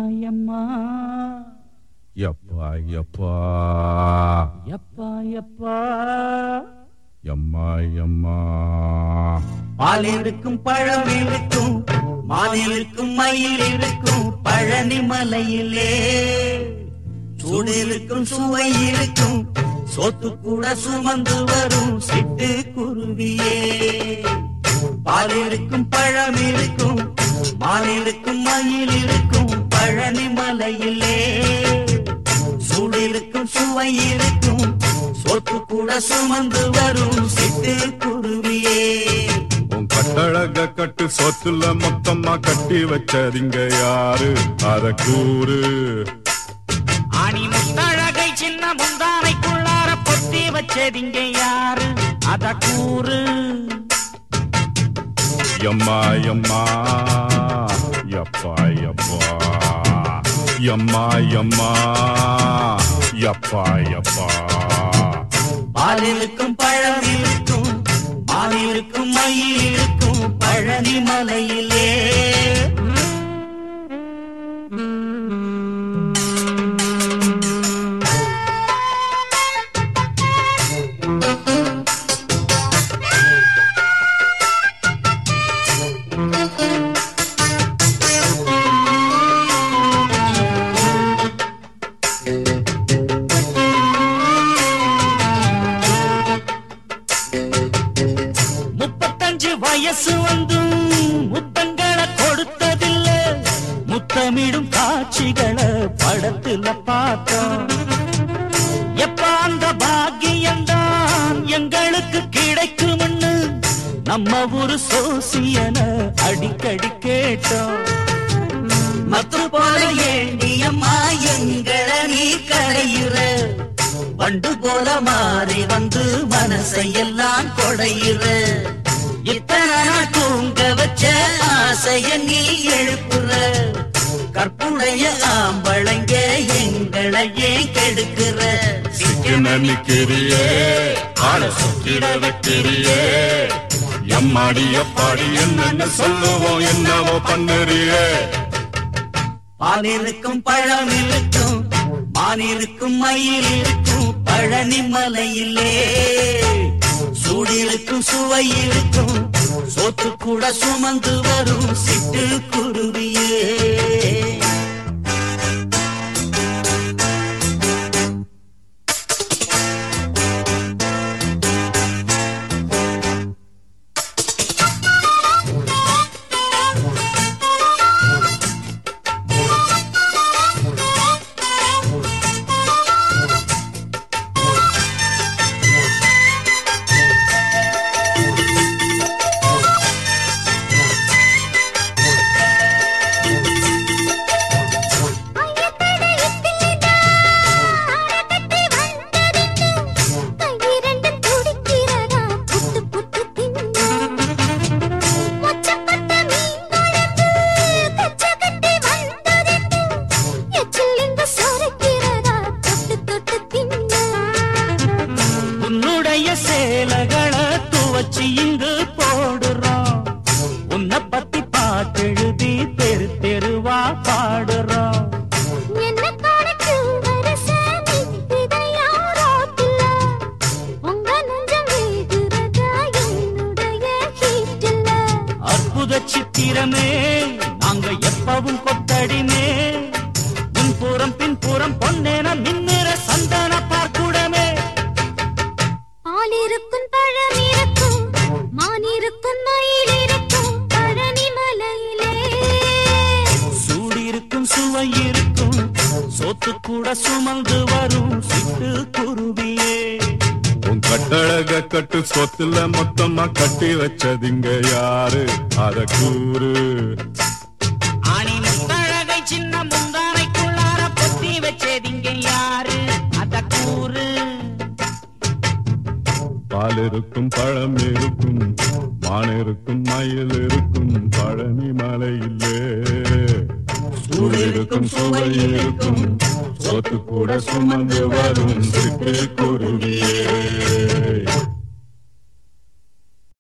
எம்மா எப்பா எப்பா எப்பா எப்பா எம்மா எம்மா பால் இருக்கும் பழம் இருக்கும் மான் இருக்கும் மயில் இருக்கும் பழனி மலையிலே சூடு இருக்கும் சுவை இருக்கும் சோத்து கூட சுமந்து வரும் சிட்டு குருவியே பால் இருக்கும் பழம் இருக்கும் மான் இருக்கும் மயில் இருக்கும் பழனி மலையிலே சூடு இருக்கும் சுவை இருக்கும் சோத்து கூட சுமந்து வரும் சிட்டு குருவியே உன் கட்டழக கட்டு சொத்துல மொத்தமா கட்டி வச்சதிங்க யாரு அத கூறு ஆணி முத்தழகை சின்ன முந்தானைக்குள்ளார பொத்தி வச்சதிங்க யாரு அத கூறு எம்மா எம்மா எப்பா எப்பா எம்மா எம்மா எப்பா எப்பா பால் இருக்கும் பழம் இருக்கும் மால் இருக்கும் மயில் இருக்கும் பழனி மலையிலே முப்பத்தஞ்சு வயசு வந்தும் முத்தங்களை கொடுத்ததில்ல முத்தமிடும் காட்சிகளை படத்துல பார்த்தோம் எப்ப அந்த பாக்கியம்தான் எங்களுக்கு கிடைக்கும்னு நம்ம ஒரு சோசியன அடிக்கடி கேட்டோம் மத்து போல ஏண்டி அம்மா எங்களை நீ கரையுற வண்டு போல மாறி வந்து மனசையெல்லாம் கொடையுற இத்தனை நாள் தூங்க வச்ச ஆசைய நீ எழுப்புற கற்புடைய ஆம்பளைங்க எங்களை ஏன் கெடுக்கிற சிக்கன நிக்கிறியே ஆள சுத்திட வைக்கிறியே எம்மாடி எப்பாடி என்னன்னு சொல்லுவோம் என்னவோ பண்ணுறியே பால் இருக்கும் பழம் இருக்கும் மான் இருக்கும் மயில் இருக்கும் பழனி மலையிலே சூடு இருக்கும் சுவை இருக்கும் சோத்து கூட சுமந்து வரும் சிட்டு குருவியே உன்னுடைய சேலைகளை துவச்சி இங்கு போடுறோம் உன்னை பத்தி பாட்டெழுதி தெரு தெருவா பாடுறோம் அற்புத சித்திரமே நாங்க எப்பவும் கொத்தடிமே முன்புறம் பின்புறம் பொன்னேன மின்னுற சந்தன பார்க்குடமே இருக்கும் பழம் இருக்கும் மான் இருக்கும் மயில் இருக்கும் பழனி மலையிலே சூடி இருக்கும் சுவை இருக்கும் சோத்து கூட சுமந்து வரும் சிட்டு குருவியே உன் கட்டழக கட்டு சொத்துல மொத்தமா கட்டி வச்சதிங்க யாரு அத கூறு ஆணி முத்தழகை சின்ன முந்தானைக்குள்ளார பொத்தி வச்சதிங்க யாரு அத கூறு பால் இருக்கும் பழம் இருக்கும் மான் இருக்கும் மயில் இருக்கும் பழனி மலையிலே சூடு இருக்கும் சுவை இருக்கும் சொத்து கூட சுமந்து வரும் சிட்டு குருவியே